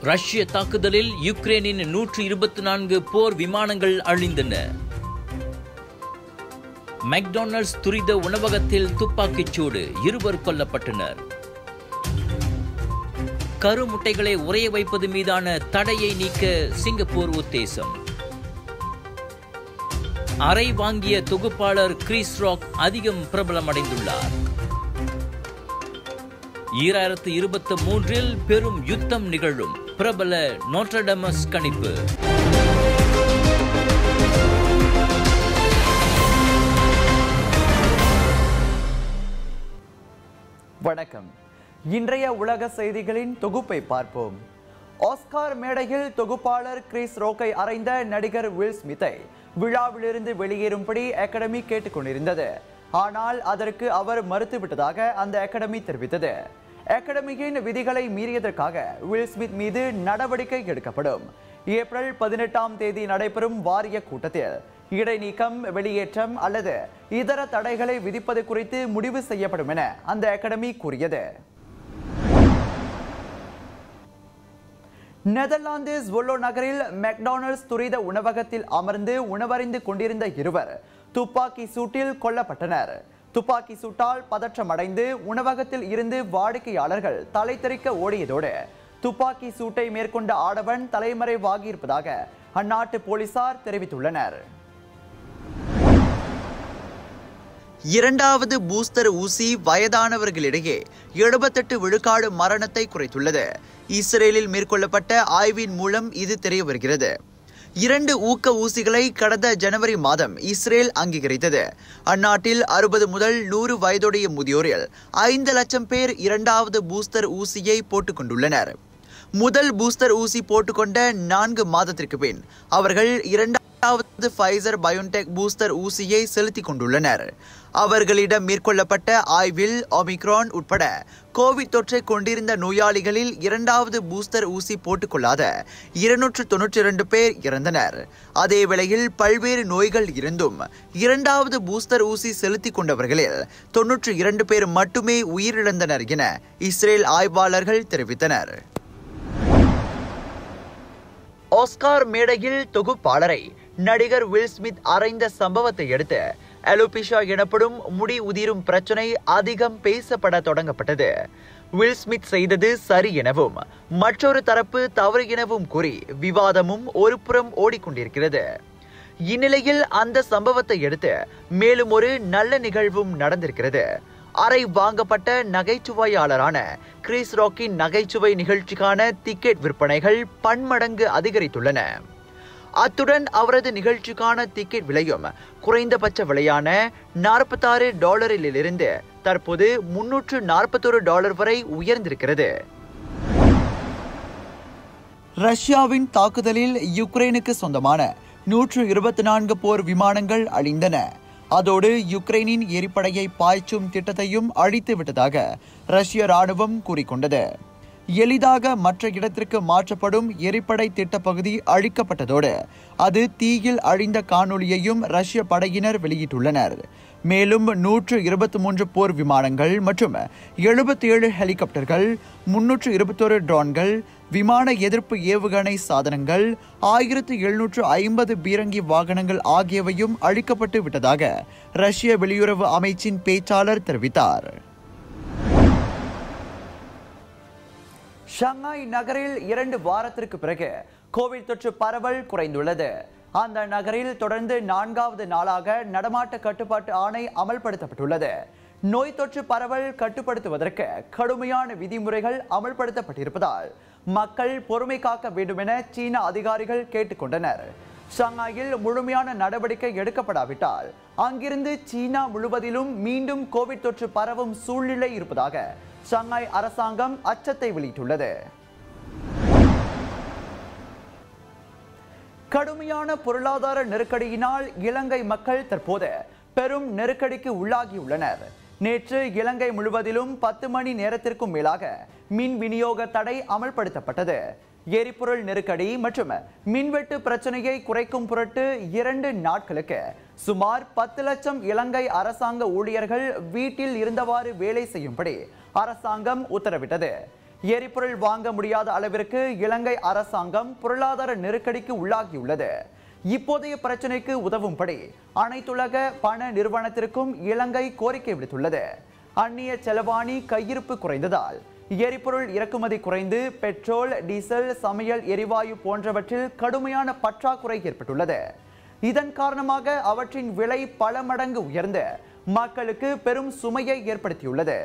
ரஷ்ய தாக்குதலில் யுக்ரைனின் நூற்று இருபத்தி நான்கு போர் விமானங்கள் அழிந்தன மெக்டானல்ட்ஸ் துரித உணவகத்தில் துப்பாக்கிச் சூடு இருவர் கொல்லப்பட்டனர் கருமுட்டைகளை உறைய வைப்பது மீதான தடையை நீக்க சிங்கப்பூர் உத்தேசம் அறை வாங்கிய தொகுப்பாளர் கிறிஸ் ராக் அதிகம் பிரபலமடைந்துள்ளார் ஈராயிரத்து இருபத்தி மூன்றில் பெரும் யுத்தம் நிகழும் பிரபல நோட்ரடமஸ் கணிப்பு வணக்கம் இன்றைய உலக செய்திகளின் தொகுப்பை பார்ப்போம் ஆஸ்கார் மேடையில் தொகுப்பாளர் கிறிஸ் ரோக்கை அறைந்த நடிகர் வில் ஸ்மித்தை விழாவிலிருந்து வெளியேறும்படி அகாடமி கேட்டுக்கொண்டிருந்தது ஆனால் அதற்கு அவர் மறுத்துவிட்டதாக அந்த அகாடமி தெரிவித்தது அகாடமியின் விதிகளை மீறியதற்காக வில் ஸ்மித் மீது நடவடிக்கை எடுக்கப்படும் ஏப்ரல் பதினெட்டாம் தேதி நடைபெறும் வாரிய கூட்டத்தில் இடைநீக்கம் வெளியேற்றம் அல்லது இதர தடைகளை விதிப்பது குறித்து முடிவு செய்யப்படும் என அந்த அகாடமி கூறியது நெதர்லாந்து ஒல்லோ நகரில் மெக்டானல்ட்ஸ் துரித உணவகத்தில் அமர்ந்து உணவறிந்து கொண்டிருந்த இருவர் துப்பாக்கி சூட்டில் கொல்லப்பட்டனர் துப்பாக்கி சூட்டால் பதற்றமடைந்து உணவகத்தில் இருந்து வாடிக்கையாளர்கள் தலை தெறிக்க ஓடியதோடு துப்பாக்கி சூட்டை மேற்கொண்ட ஆடவன் தலைமறைவாகியிருப்பதாக அந்நாட்டு போலீசார் தெரிவித்துள்ளனர் இரண்டாவது பூஸ்டர் ஊசி வயதானவர்களிடையே எழுபத்தெட்டு விழுக்காடு மரணத்தை குறைத்துள்ளது இஸ்ரேலில் மேற்கொள்ளப்பட்ட ஆய்வின் மூலம் இது தெரிய வருகிறது இரண்டு ஊக்க ஊசிகளை கடந்த ஜனவரி மாதம் இஸ்ரேல் அங்கீகரித்தது அந்நாட்டில் அறுபது முதல் நூறு வயதுடைய முதியோரில் ஐந்து லட்சம் பேர் இரண்டாவது பூஸ்டர் ஊசியை போட்டுக் கொண்டுள்ளனர் முதல் பூஸ்டர் ஊசி போட்டுக்கொண்ட நான்கு மாதத்திற்கு பின் அவர்கள் இரண்டாவது ஃபைசர் பயோன்டெக் பூஸ்டர் ஊசியை செலுத்திக் கொண்டுள்ளனர் அவர்களிடம் மேற்கொள்ளப்பட்ட ஆய்வில் ஒமிக்ரான் உட்பட கோவிட் தொற்றை கொண்டிருந்த நோயாளிகளில் இரண்டாவது பூஸ்டர் ஊசி போட்டுக்கொள்ளாத இருநூற்று தொன்னூற்றி இரண்டு பேர் இறந்தனர் அதே வேளையில் பல்வேறு நோய்கள் இருந்தும் இரண்டாவது பூஸ்டர் ஊசி செலுத்திக் கொண்டவர்களில் தொன்னூற்று இரண்டு பேர் மட்டுமே உயிரிழந்தனர் என இஸ்ரேல் ஆய்வாளர்கள் தெரிவித்தனர் ஆஸ்கார் மேடையில் தொகுப்பாளரை நடிகர் வில் ஸ்மித் அறைந்த சம்பவத்தை அடுத்து அலோபிஷா எனப்படும் முடி உதிரும் பிரச்சனை அதிகம் பேசப்பட தொடங்கப்பட்டது வில் ஸ்மித் செய்தது சரி எனவும் மற்றொரு தரப்பு தவறு எனவும் கூறி விவாதமும் ஒரு புறம் ஓடிக்கொண்டிருக்கிறது இந்நிலையில் அந்த சம்பவத்தை அடுத்து மேலும் ஒரு நல்ல நிகழ்வும் நடந்திருக்கிறது அறை வாங்கப்பட்ட நகைச்சுவையாளரான கிறிஸ் ராக்கின் நகைச்சுவை நிகழ்ச்சிக்கான டிக்கெட் விற்பனைகள் பன்மடங்கு அதிகரித்துள்ளன அத்துடன் அவரது நிகழ்ச்சிக்கான டிக்கெட் விலையும் குறைந்தபட்ச விலையான நாற்பத்தாறு டாலரிலிருந்து தற்போது முன்னூற்று நாற்பத்தொரு டாலர் வரை உயர்ந்திருக்கிறது ரஷ்யாவின் தாக்குதலில் யுக்ரைனுக்கு சொந்தமான நூற்று இருபத்தி நான்கு போர் விமானங்கள் அழிந்தன அதோடு யுக்ரைனின் எரிப்படையை பாய்ச்சும் திட்டத்தையும் அழித்து விட்டதாக ரஷ்ய ராணுவம் கூறிக்கொண்டது எளிதாக மற்ற இடத்திற்கு மாற்றப்படும் எரிப்படை திட்ட பகுதி அழிக்கப்பட்டதோடு அது தீயில் அழிந்த காணொளியையும் ரஷ்ய படையினர் வெளியிட்டுள்ளனர் மேலும் நூற்று இருபத்தி மூன்று போர் விமானங்கள் மற்றும் எழுபத்தி ஏழு ஹெலிகாப்டர்கள் முன்னூற்று இருபத்தொரு ட்ரோன்கள் விமான எதிர்ப்பு ஏவுகணை சாதனங்கள் ஆயிரத்து எழுநூற்று ஐம்பது பீரங்கி வாகனங்கள் ஆகியவையும் அழிக்கப்பட்டு விட்டதாக ரஷ்ய வெளியுறவு அமைச்சின் பேச்சாளர் தெரிவித்தார் ஷங்காய் நகரில் இரண்டு வாரத்திற்கு பிறகு கோவிட் தொற்று பரவல் குறைந்துள்ளது அந்த நகரில் தொடர்ந்து நான்காவது நாளாக நடமாட்ட கட்டுப்பாட்டு ஆணை அமல்படுத்தப்பட்டுள்ளது நோய் தொற்று பரவல் கட்டுப்படுத்துவதற்கு கடுமையான விதிமுறைகள் அமல்படுத்தப்பட்டிருப்பதால் மக்கள் பொறுமை காக்க வேண்டும் என சீன அதிகாரிகள் கேட்டுக்கொண்டனர் ஷாங்காயில் முழுமையான நடவடிக்கை எடுக்கப்படாவிட்டால் அங்கிருந்து சீனா முழுவதிலும் மீண்டும் கோவிட் தொற்று பரவும் சூழ்நிலை இருப்பதாக ஷாங்காய் அரசாங்கம் அச்சத்தை வெளியிட்டுள்ளது கடுமையான பொருளாதார நெருக்கடியினால் இலங்கை மக்கள் தற்போது பெரும் நெருக்கடிக்கு உள்ளாகியுள்ளனர் நேற்று இலங்கை முழுவதிலும் பத்து மணி நேரத்திற்கும் மேலாக மின் விநியோக தடை அமல்படுத்தப்பட்டது எரிபொருள் நெருக்கடி மற்றும் மின்வெட்டு பிரச்சனையை குறைக்கும் பொருட்டு இரண்டு நாட்களுக்கு சுமார் பத்து லட்சம் இலங்கை அரசாங்க ஊழியர்கள் வீட்டில் இருந்தவாறு வேலை செய்யும்படி அரசாங்கம் உத்தரவிட்டது எரிபொருள் வாங்க முடியாத அளவிற்கு இலங்கை அரசாங்கம் பொருளாதார நெருக்கடிக்கு உள்ளாகியுள்ளது இப்போதைய பிரச்சினைக்கு உதவும்படி அனைத்துலக பண நிறுவனத்திற்கும் இலங்கை கோரிக்கை விடுத்துள்ளது அந்நிய செலவாணி கையிருப்பு குறைந்ததால் எரிபொருள் இறக்குமதி குறைந்து பெட்ரோல் டீசல் சமையல் எரிவாயு போன்றவற்றில் கடுமையான பற்றாக்குறை ஏற்பட்டுள்ளது இதன் காரணமாக அவற்றின் விலை பல மடங்கு உயர்ந்து மக்களுக்கு பெரும் சுமையை ஏற்படுத்தியுள்ளது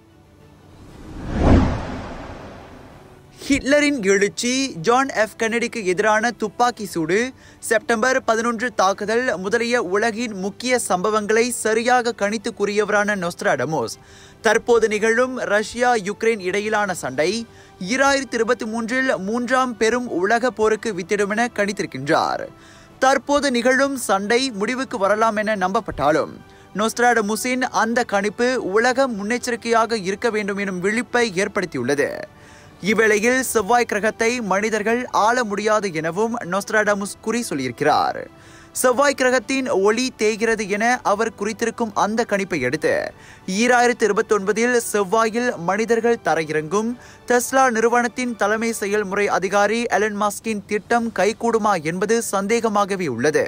ஹிட்லரின் எழுச்சி ஜான் எஃப் கென்னடிக்கு எதிரான துப்பாக்கி சூடு செப்டம்பர் பதினொன்று தாக்குதல் முதலிய உலகின் முக்கிய சம்பவங்களை சரியாக கணித்து கூறியவரான நொஸ்ட்ராடமோஸ் தற்போது நிகழும் ரஷ்யா யுக்ரைன் இடையிலான சண்டை ஈராயிரத்தி இருபத்தி மூன்றில் மூன்றாம் பெரும் உலக போருக்கு வித்திடும் என கணித்திருக்கின்றார் தற்போது நிகழும் சண்டை முடிவுக்கு வரலாம் என நம்பப்பட்டாலும் நொஸ்ட்ராடமுஸின் அந்த கணிப்பு உலகம் முன்னெச்சரிக்கையாக இருக்க வேண்டும் எனும் விழிப்பை ஏற்படுத்தியுள்ளது இவ்வேளையில் செவ்வாய் கிரகத்தை மனிதர்கள் ஆள முடியாது எனவும் நொஸ்ட்ராடமுஸ் குறி சொல்லியிருக்கிறார் செவ்வாய் கிரகத்தின் ஒளி தேய்கிறது என அவர் குறித்திருக்கும் அந்த கணிப்பை அடுத்து ஈராயிரத்தி இருபத்தி ஒன்பதில் செவ்வாயில் மனிதர்கள் தரையிறங்கும் டெஸ்லா நிறுவனத்தின் தலைமை செயல்முறை அதிகாரி எலன் மாஸ்கின் திட்டம் கைகூடுமா என்பது சந்தேகமாகவே உள்ளது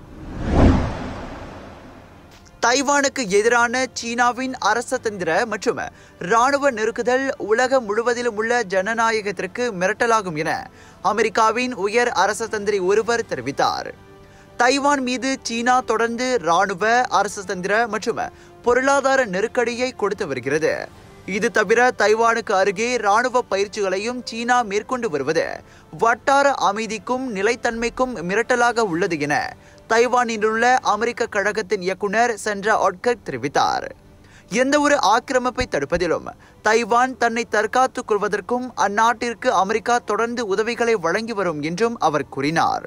தைவானுக்கு எதிரான சீனாவின் அரசதந்திர மற்றும் இராணுவ நெருக்குதல் உலகம் முழுவதிலும் உள்ள ஜனநாயகத்திற்கு மிரட்டலாகும் என அமெரிக்காவின் உயர் அரசதந்திரி ஒருவர் தெரிவித்தார் தைவான் மீது சீனா தொடர்ந்து இராணுவ அரசதந்திர மற்றும் பொருளாதார நெருக்கடியை கொடுத்து வருகிறது இது தவிர தைவானுக்கு அருகே இராணுவ பயிற்சிகளையும் சீனா மேற்கொண்டு வருவது வட்டார அமைதிக்கும் நிலைத்தன்மைக்கும் மிரட்டலாக உள்ளது என தைவானில் உள்ள அமெரிக்க கழகத்தின் இயக்குனர் சென்ற ஒட்கர் தெரிவித்தார் எந்த ஒரு ஆக்கிரமிப்பை தடுப்பதிலும் தைவான் தன்னை தற்காத்துக் கொள்வதற்கும் அந்நாட்டிற்கு அமெரிக்கா தொடர்ந்து உதவிகளை வழங்கி வரும் என்றும் அவர் கூறினார்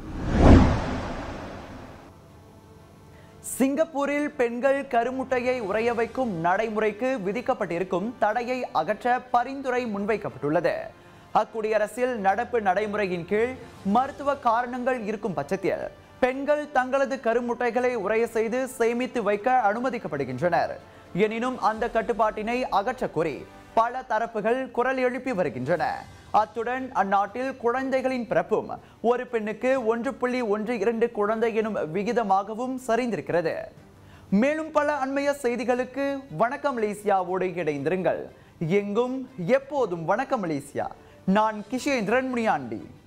சிங்கப்பூரில் பெண்கள் கருமுட்டையை உறைய வைக்கும் நடைமுறைக்கு விதிக்கப்பட்டிருக்கும் தடையை அகற்ற பரிந்துரை முன்வைக்கப்பட்டுள்ளது அக்குடியரசில் நடப்பு நடைமுறையின் கீழ் மருத்துவ காரணங்கள் இருக்கும் பட்சத்தில் பெண்கள் தங்களது கருமுட்டைகளை உறைய செய்து சேமித்து வைக்க அனுமதிக்கப்படுகின்றனர் எனினும் அந்த கட்டுப்பாட்டினை அகற்றக் கோரி பல தரப்புகள் குரல் எழுப்பி வருகின்றன அத்துடன் அந்நாட்டில் குழந்தைகளின் பிறப்பும் ஒரு பெண்ணுக்கு ஒன்று புள்ளி ஒன்று இரண்டு குழந்தை எனும் விகிதமாகவும் சரிந்திருக்கிறது மேலும் பல அண்மைய செய்திகளுக்கு வணக்கம் மலேசியாவோடு இணைந்திருங்கள் எங்கும் எப்போதும் வணக்கம் மலேசியா நான் கிஷேந்திரன் முனியாண்டி